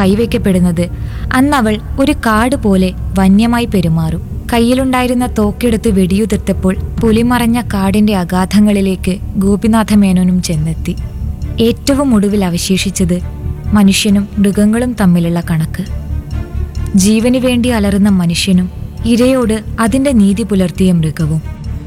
കൈവയ്ക്കപ്പെടുന്നത് അന്നവൾ ഒരു കാട് പോലെ വന്യമായി പെരുമാറും കയ്യിലുണ്ടായിരുന്ന തോക്കെടുത്ത് വെടിയുതിർത്തപ്പോൾ പുലിമറഞ്ഞ കാടിന്റെ അഗാധങ്ങളിലേക്ക് ഗോപിനാഥ മേനോനും ചെന്നെത്തി ഏറ്റവും ഒടുവിൽ അവശേഷിച്ചത് മനുഷ്യനും മൃഗങ്ങളും തമ്മിലുള്ള കണക്ക് ജീവന് വേണ്ടി അലറുന്ന മനുഷ്യനും ഇരയോട് അതിന്റെ നീതി പുലർത്തിയ മൃഗവും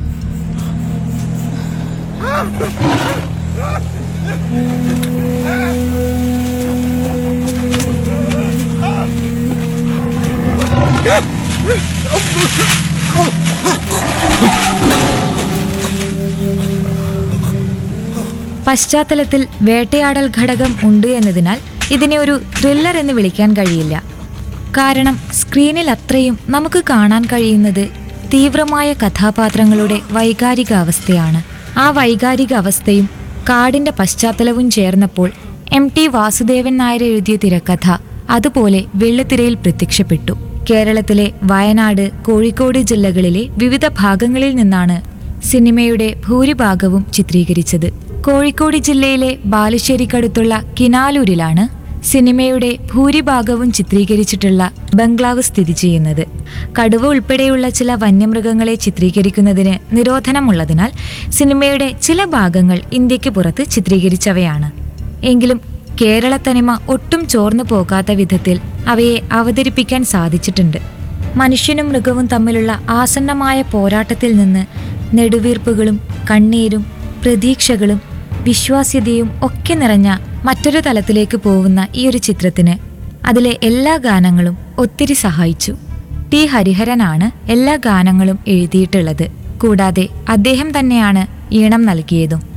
പശ്ചാത്തലത്തിൽ വേട്ടയാടൽ ഘടകം ഉണ്ട് എന്നതിനാൽ ഇതിനെ ഒരു ത്രില്ലർ എന്ന് വിളിക്കാൻ കഴിയില്ല കാരണം സ്ക്രീനിൽ അത്രയും നമുക്ക് കാണാൻ കഴിയുന്നത് തീവ്രമായ കഥാപാത്രങ്ങളുടെ വൈകാരിക അവസ്ഥയാണ് ആ വൈകാരിക അവസ്ഥയും കാടിന്റെ പശ്ചാത്തലവും ചേർന്നപ്പോൾ എം ടി വാസുദേവൻ നായർ എഴുതിയ തിരക്കഥ അതുപോലെ വെള്ളിത്തിരയിൽ പ്രത്യക്ഷപ്പെട്ടു കേരളത്തിലെ വയനാട് കോഴിക്കോട് ജില്ലകളിലെ വിവിധ ഭാഗങ്ങളിൽ നിന്നാണ് സിനിമയുടെ ഭൂരിഭാഗവും ചിത്രീകരിച്ചത് കോഴിക്കോട് ജില്ലയിലെ ബാലുശ്ശേരിക്കടുത്തുള്ള കിനാലൂരിലാണ് സിനിമയുടെ ഭൂരിഭാഗവും ചിത്രീകരിച്ചിട്ടുള്ള ബംഗ്ലാവ് സ്ഥിതി ചെയ്യുന്നത് കടുവ ഉൾപ്പെടെയുള്ള ചില വന്യമൃഗങ്ങളെ ചിത്രീകരിക്കുന്നതിന് നിരോധനമുള്ളതിനാൽ സിനിമയുടെ ചില ഭാഗങ്ങൾ ഇന്ത്യക്ക് പുറത്ത് ചിത്രീകരിച്ചവയാണ് എങ്കിലും കേരള തനിമ ഒട്ടും ചോർന്നു പോകാത്ത വിധത്തിൽ അവയെ അവതരിപ്പിക്കാൻ സാധിച്ചിട്ടുണ്ട് മനുഷ്യനും മൃഗവും തമ്മിലുള്ള ആസന്നമായ പോരാട്ടത്തിൽ നിന്ന് നെടുവീർപ്പുകളും കണ്ണീരും പ്രതീക്ഷകളും വിശ്വാസ്യതയും ഒക്കെ നിറഞ്ഞ മറ്റൊരു തലത്തിലേക്ക് പോകുന്ന ഈ ഒരു ചിത്രത്തിന് അതിലെ എല്ലാ ഗാനങ്ങളും ഒത്തിരി സഹായിച്ചു ടി ഹരിഹരനാണ് എല്ലാ ഗാനങ്ങളും എഴുതിയിട്ടുള്ളത് കൂടാതെ അദ്ദേഹം തന്നെയാണ് ഈണം നൽകിയതും